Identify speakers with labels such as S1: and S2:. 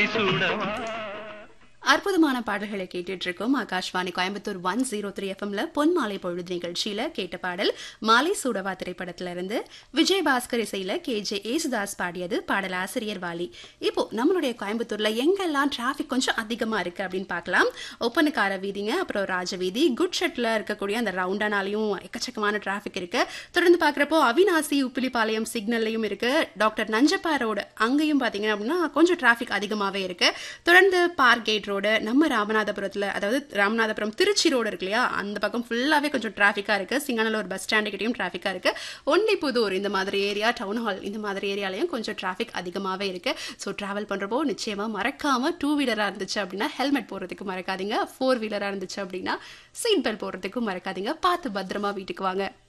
S1: சூடவா
S2: அற்புதமான பாடல்களை கேட்டுட்டு இருக்கோம் Akashvani Coimbatore one zero three எஃப்எம்ல பொன் மாலை பொழுது நிகழ்ச்சியில கேட்ட பாடல் மாலை சூடவா திரைப்படத்துல இருந்து விஜய் பாஸ்கர் இசையில கே ஜே ஏசுதாஸ் பாடியது பாடல் ஆசிரியர் வாலி இப்போ நம்மளுடைய கோயம்புத்தூர்ல எங்கெல்லாம் டிராஃபிக் கொஞ்சம் அதிகமா இருக்கு அப்படின்னு பார்க்கலாம் ஒப்பனுக்கார வீதிங்க அப்புறம் ராஜ வீதி குட் ஷெட்ல இருக்கக்கூடிய அந்த ரவுண்டானாலையும் எக்கச்சக்கமான டிராஃபிக் இருக்கு தொடர்ந்து பார்க்குறப்போ அவினாசி உப்பிலிப்பாளையம் சிக்னல்லையும் இருக்கு டாக்டர் நஞ்சப்பா ரோடு அங்கேயும் பார்த்தீங்க அப்படின்னா கொஞ்சம் டிராஃபிக் அதிகமாகவே இருக்கு தொடர்ந்து பார்க் கேட் ரோடு நம்ம ராமநாதபுரத்தில் அதாவது ராமநாதபுரம் திருச்சி ரோடு இருக்கு இல்லையா அந்த பக்கம் ஃபுல்லாகவே கொஞ்சம் டிராஃபிக்காக இருக்கு சிங்கநல்லூர் பஸ் ஸ்டாண்டு கிட்டயும் டிராஃபிக்காக இருக்கு ஒண்டிப்புதூர் இந்த மாதிரி ஏரியா டவுன் ஹால் இந்த மாதிரி ஏரியாலையும் கொஞ்சம் டிராஃபிக் அதிகமாகவே இருக்கு ஸோ டிராவல் பண்ணுறப்போ நிச்சயமாக மறக்காம டூ வீலராக இருந்துச்சு அப்படின்னா ஹெல்மெட் போடுறதுக்கு மறக்காதீங்க ஃபோர் வீலராக இருந்துச்சு அப்படின்னா சீட் பெல்ட் போடுறதுக்கும் மறக்காதீங்க பார்த்து பத்திரமா வீட்டுக்கு வாங்க